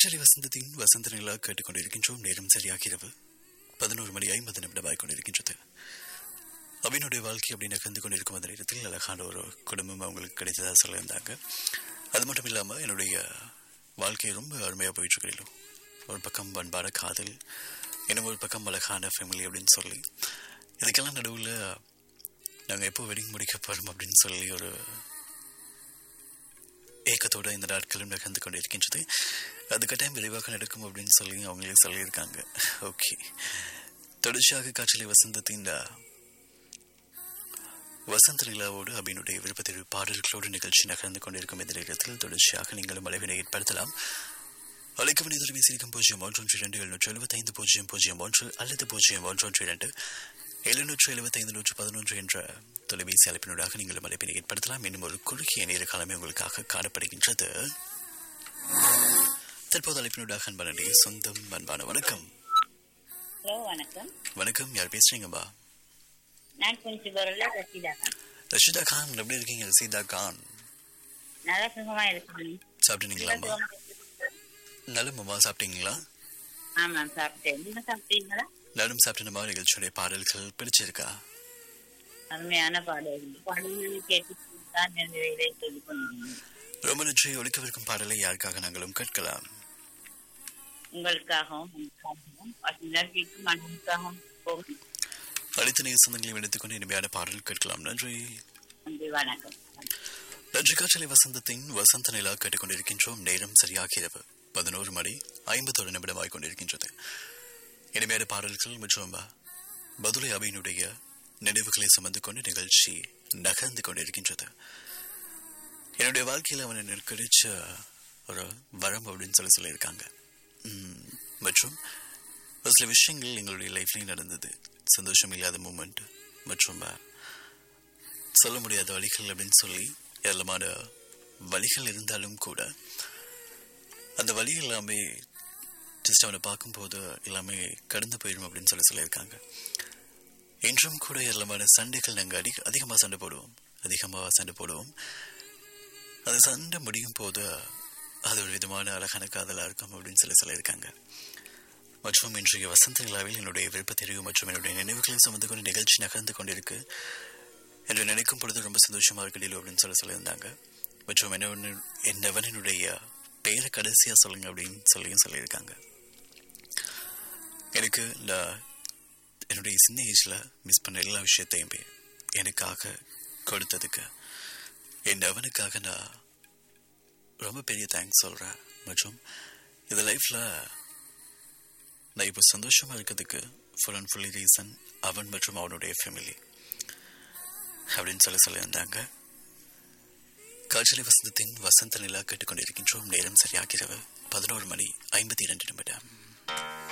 காற்றலை வசந்தத்தின் வசந்த நிலா கேட்டுக்கொண்டிருக்கின்றோம் நேரம் சரியாகிறது பதினோரு மணி ஐம்பது நிமிடமாய் கொண்டிருக்கின்றது அபினுடைய வாழ்க்கை அப்படி நகர்ந்து கொண்டிருக்கும் அந்த நேரத்தில் அழகான ஒரு குடும்பம் அவங்களுக்கு கிடைத்ததாக சொல்லியிருந்தாங்க அது மட்டும் இல்லாமல் என்னுடைய வாழ்க்கை ரொம்ப அருமையாக போயிட்டு இருக்கிறோம் ஒரு பக்கம் பண்பான காதல் இன்னும் ஒரு பக்கம் அழகான ஃபேமிலி அப்படின்னு சொல்லி இதுக்கெல்லாம் நடுவில் நாங்கள் எப்போ வெட்டிங் முடிக்க போகிறோம் அப்படின்னு சொல்லி ஒரு ஏக்கத்தோட இந்த நாட்களும் நகர்ந்து கொண்டிருக்கின்றது அது கட்டாயம் விரைவாக நடக்கும் அப்படின்னு சொல்லி அவங்களே சொல்லியிருக்காங்க ஓகே தொடர்ச்சியாக காற்றலை வசந்தத்தின் வசந்த நிலாவோடு அபினுடைய விருப்பத்தெரிவு பாடல்களோடு நிகழ்ச்சி நகர்ந்து கொண்டிருக்கும் இந்த நேரத்தில் தொடர்ச்சியாக நீங்களும் அளவினை ஏற்படுத்தலாம் அழைக்கும் தொலைபேசி இருக்கும் பூஜ்ஜியம் ஒன்று ஒன்று இரண்டு எழுநூற்று எழுபத்தைந்து பூஜ்ஜியம் பூஜ்ஜியம் ஒன்று அல்லது பூஜ்ஜியம் ஒன்று ஒன்று இரண்டு எழுநூற்று எழுபத்தைந்து நூற்று பதினொன்று என்ற தொலைபேசி அழைப்பினூடாக நீங்களும் அழைப்பினை ஏற்படுத்தலாம் இன்னும் ஒரு குறுகிய நேர காலமே உங்களுக்காக காணப்படுகின்றது தற்போது அழைப்பினூடாக அன்பானே சொந்தம் அன்பான வணக்கம் ஹலோ வணக்கம் வணக்கம் யார் பேசுறீங்கப்பா நான் குஞ்சிபுரில் ரசிதா கான் ரஷிதா கான் எப்படி இருக்கீங்க ரசீதா கான் நல்லா சுகமா இருக்கேன் சாப்பிட்டீங்களாம்மா நலமாம்மா சாப்பிட்டீங்களா ஆமாம் சாப்பிட்டேன் நீங்க சாப்பிட்டீங்களா நானும் சாப்பிட்ட மாதிரி நிகழ்ச்சியுடைய பாடல்கள் பிடிச்சிருக்கா அருமையான பாடல்கள் பாடல்களை கேட்டு தான் நிறைய சொல்லிக் கொண்டீங்க ரொம்ப நன்றி ஒழிக்கவிருக்கும் பாடலை யாருக்காக நாங்களும் கேட்கலாம் உங்களுக்காகவும் உங்களுக்காகவும் வசந்தர்கிக்கும் அன்புக்காகவும் போகும் அனைத்து நேய சொந்தங்களையும் எடுத்துக்கொண்டு இனிமையான பாடல் கேட்கலாம் நன்றி நன்றி வணக்கம் நன்றி காற்றலை வசந்தத்தின் வசந்த நிலா கேட்டுக்கொண்டிருக்கின்றோம் நேரம் சரியாக இரவு பதினோரு மணி ஐம்பத்தோரு நிமிடமாய் கொண்டிருக்கின்றது இனிமையான பாடல்கள் மற்றும் பதுளை அவையினுடைய நினைவுகளை சுமந்து கொண்டு நிகழ்ச்சி நகர்ந்து கொண்டிருக்கின்றது என்னுடைய வாழ்க்கையில் அவன் எனக்கு கிடைச்ச ஒரு வரம் அப்படின்னு சொல்லி சொல்லியிருக்காங்க உம், மற்றும் ஒரு சில விஷயங்கள் எங்களுடைய லைஃப்லையும் நடந்தது சந்தோஷம் இல்லாத மூமெண்ட் மற்றும் அஹ், சொல்ல முடியாத வழிகள் அப்படின்னு சொல்லி ஏராளமான வழிகள் இருந்தாலும் கூட அந்த வழி எல்லாமே ஜஸ்ட் அவனை பார்க்கும்போது எல்லாமே கடந்து போயிடும் அப்படின்னு சொல்லி சொல்லியிருக்காங்க இன்றும் கூட ஏராளமான சண்டைகள் நாங்கள் அதிக அதிகமாக சண்டை போடுவோம் அதிகமாக சண்டை போடுவோம் அந்த சண்டை முடியும் போது அது ஒரு விதமான அழகான காதலாக இருக்கும் அப்படின்னு சொல்லி சொல்லியிருக்காங்க மற்றும் இன்றைய வசந்த நிலாவில் என்னுடைய விருப்ப தெரிவு மற்றும் என்னுடைய நினைவுகளை சுமந்து கொண்டு நிகழ்ச்சி நகர்ந்து கொண்டிருக்கு என்று நினைக்கும் பொழுது ரொம்ப சந்தோஷமா இருக்கடிலோ அப்படின்னு சொல்லி சொல்லியிருந்தாங்க மற்றும் என்ன என்னவனுடைய பெயரை கடைசியா சொல்லுங்க அப்படின்னு சொல்லியும் சொல்லியிருக்காங்க எனக்கு நான் என்னுடைய சின்ன ஏஜ்ல மிஸ் பண்ண எல்லா விஷயத்தையும் பே- எனக்காக கொடுத்ததுக்கு என் அவனுக்காக நான் ரொம்ப பெரிய தேங்க்ஸ் சொல்றேன் மற்றும் இந்த லைஃப்ல நான் இப்போ சந்தோஷமா இருக்கிறதுக்கு ஃபுல் அண்ட் ஃபுல்லி ரீசன் அவன் மற்றும் அவனுடைய ஃபேமிலி அப்படின்னு சொல்லி சொல்லியிருந்தாங்க காய்ச்சலி வசந்தத்தின் வசந்த நிலா கேட்டுக்கொண்டிருக்கின்றோம் நேரம் சரியாகிறது பதினோரு மணி ஐம்பத்தி இரண்டு நிமிடம்